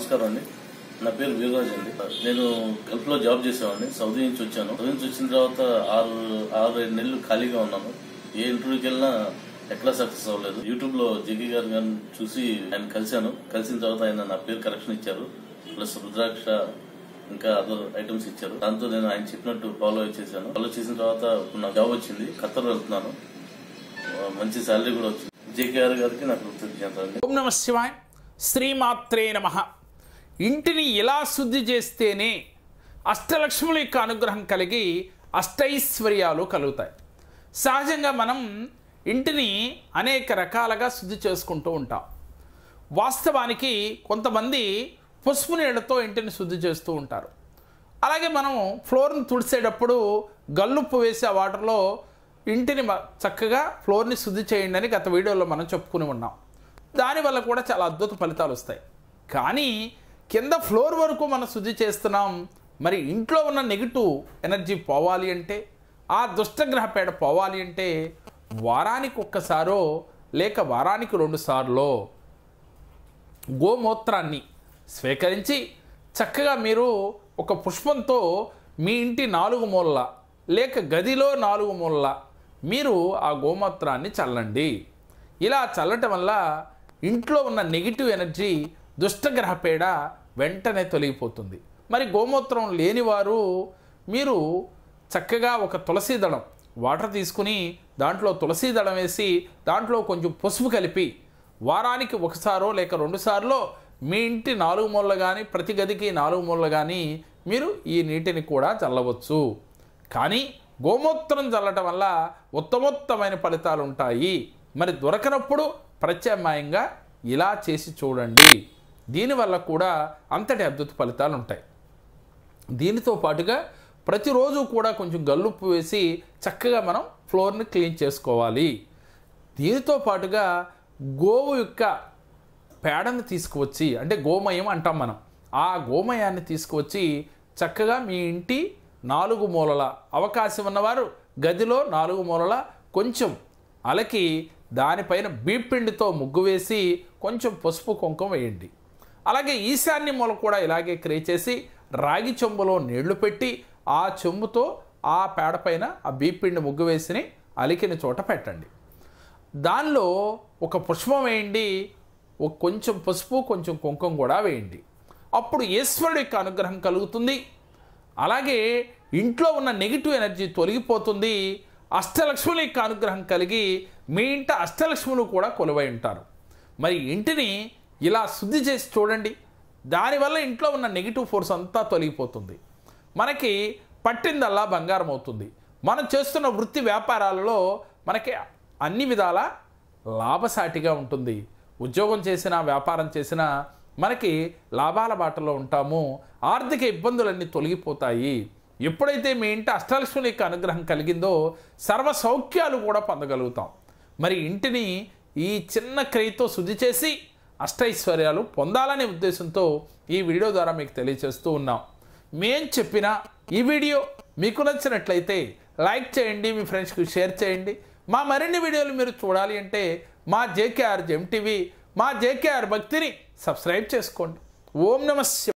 నమస్కారం అండి నా పేరు వీరరాజ్ అండి నేను గల్ఫ్ లో జాబ్ చేసేవాడిని సౌదీ నుంచి వచ్చాను సౌదీ నుంచి వచ్చిన తర్వాత ఆరు ఆరు ఏడు నెలలు ఖాళీగా ఉన్నాను ఏ ఇంటర్వ్యూకి వెళ్ళినా ఎక్కడా సక్సెస్ అవ్వలేదు యూట్యూబ్ లో జగ్గి గారు గారిని చూసి ఆయన కలిశాను కలిసిన తర్వాత ఆయన నా పేరు కరెక్షన్ ఇచ్చారు ప్లస్ రుద్రాక్ష ఇంకా అదర్ ఐటమ్స్ ఇచ్చారు దాంతో నేను ఆయన చెప్పినట్టు ఫాలో చేశాను ఫాలో చేసిన తర్వాత ఇప్పుడు నాకు జాబ్ వచ్చింది ఖత్తర్ వెళ్తున్నాను ఆ, మంచి శాలరీ కూడా వచ్చింది జేకేఆర్ గారికి నాకు కృతజ్ఞతలు అండి ఓం నమ శివాయ శ్రీమాత్రే నమ ఇంటిని ఇలా శుద్ధి చేస్తేనే అష్టలక్ష్ముల యొక్క అనుగ్రహం కలిగి అష్టైశ్వర్యాలు కలుగుతాయి సహజంగా మనం ఇంటిని అనేక రకాలుగా శుద్ధి చేసుకుంటూ ఉంటాం వాస్తవానికి కొంతమంది పసుపు నీళ్ళతో ఇంటిని శుద్ధి చేస్తూ ఉంటారు అలాగే మనం ఫ్లోర్ని తుడిసేటప్పుడు గల్లుప్పు వేసి ఆ వాటర్లో ఇంటిని మ- చక్కగా ఫ్లోర్ని శుద్ధి చేయండి అని గత వీడియోలో మనం చెప్పుకుని ఉన్నాం దానివల్ల కూడా చాలా అద్భుత ఫలితాలు వస్తాయి కానీ కింద ఫ్లోర్ వరకు మనం శుద్ధి చేస్తున్నాం మరి ఇంట్లో ఉన్న నెగిటివ్ ఎనర్జీ పోవాలి అంటే ఆ దుష్టగ్రహ పేడ పోవాలి అంటే వారానికి ఒక్కసారో లేక వారానికి రెండు సార్లో గోమూత్రాన్ని స్వీకరించి చక్కగా మీరు ఒక పుష్పంతో మీ ఇంటి నాలుగు మూలల లేక గదిలో నాలుగు మూలల మీరు ఆ గోమూత్రాన్ని చల్లండి ఇలా చల్లటం వల్ల ఇంట్లో ఉన్న నెగిటివ్ ఎనర్జీ దుష్టగ్రహ పేడ వెంటనే తొలగిపోతుంది మరి గోమూత్రం లేనివారు మీరు చక్కగా ఒక తులసి దళం వాటర్ తీసుకుని దాంట్లో తులసి దళం వేసి దాంట్లో కొంచెం పసుపు కలిపి వారానికి ఒకసారో లేక రెండు సార్లో మీ ఇంటి నాలుగు మూలలు కానీ ప్రతి గదికి నాలుగు మూలలు కానీ మీరు ఈ నీటిని కూడా చల్లవచ్చు కానీ గోమూత్రం చల్లటం వల్ల ఉత్తమోత్తమైన ఫలితాలు ఉంటాయి మరి దొరకనప్పుడు ప్రత్యామ్నాయంగా ఇలా చేసి చూడండి దీనివల్ల కూడా అంతటి అద్భుత ఫలితాలు ఉంటాయి దీనితో పాటుగా ప్రతిరోజు కూడా కొంచెం గల్లుప్పు వేసి చక్కగా మనం ఫ్లోర్ని క్లీన్ చేసుకోవాలి దీనితో పాటుగా గోవు యొక్క పేడను తీసుకువచ్చి అంటే గోమయం అంటాం మనం ఆ గోమయాన్ని తీసుకువచ్చి చక్కగా మీ ఇంటి నాలుగు మూలల అవకాశం ఉన్నవారు గదిలో నాలుగు మూలల కొంచెం అలకి దానిపైన బీపిండితో ముగ్గు వేసి కొంచెం పసుపు కుంకుమ వేయండి అలాగే ఈశాన్య మూల కూడా ఇలాగే క్రే చేసి రాగి చెంబులో నీళ్లు పెట్టి ఆ చెంబుతో ఆ పేడ పైన ఆ బీపిండి ముగ్గు వేసిని అలికిన చోట పెట్టండి దానిలో ఒక పుష్పం వేయండి ఒక కొంచెం పసుపు కొంచెం కుంకుమ కూడా వేయండి అప్పుడు ఈశ్వరుడి యొక్క అనుగ్రహం కలుగుతుంది అలాగే ఇంట్లో ఉన్న నెగిటివ్ ఎనర్జీ తొలగిపోతుంది అష్టలక్ష్ముల యొక్క అనుగ్రహం కలిగి మీ ఇంట అష్టలక్ష్ములు కూడా కొలువై ఉంటారు మరి ఇంటిని ఇలా శుద్ధి చేసి చూడండి దానివల్ల ఇంట్లో ఉన్న నెగిటివ్ ఫోర్స్ అంతా తొలగిపోతుంది మనకి పట్టిందల్లా బంగారం అవుతుంది మనం చేస్తున్న వృత్తి వ్యాపారాలలో మనకి అన్ని విధాల లాభసాటిగా ఉంటుంది ఉద్యోగం చేసినా వ్యాపారం చేసినా మనకి లాభాల బాటలో ఉంటాము ఆర్థిక ఇబ్బందులన్నీ తొలగిపోతాయి ఎప్పుడైతే మీ ఇంటి అష్టలక్ష్మి యొక్క అనుగ్రహం కలిగిందో సర్వ సౌఖ్యాలు కూడా పొందగలుగుతాం మరి ఇంటిని ఈ చిన్న క్రయతో శుద్ధి చేసి అష్టైశ్వర్యాలు పొందాలనే ఉద్దేశంతో ఈ వీడియో ద్వారా మీకు తెలియజేస్తూ ఉన్నాం మేం చెప్పిన ఈ వీడియో మీకు నచ్చినట్లయితే లైక్ చేయండి మీ ఫ్రెండ్స్కి షేర్ చేయండి మా మరిన్ని వీడియోలు మీరు చూడాలి అంటే మా జేకేఆర్ జెమ్ టీవీ మా జేకేఆర్ భక్తిని సబ్స్క్రైబ్ చేసుకోండి ఓం నమ శివాయ.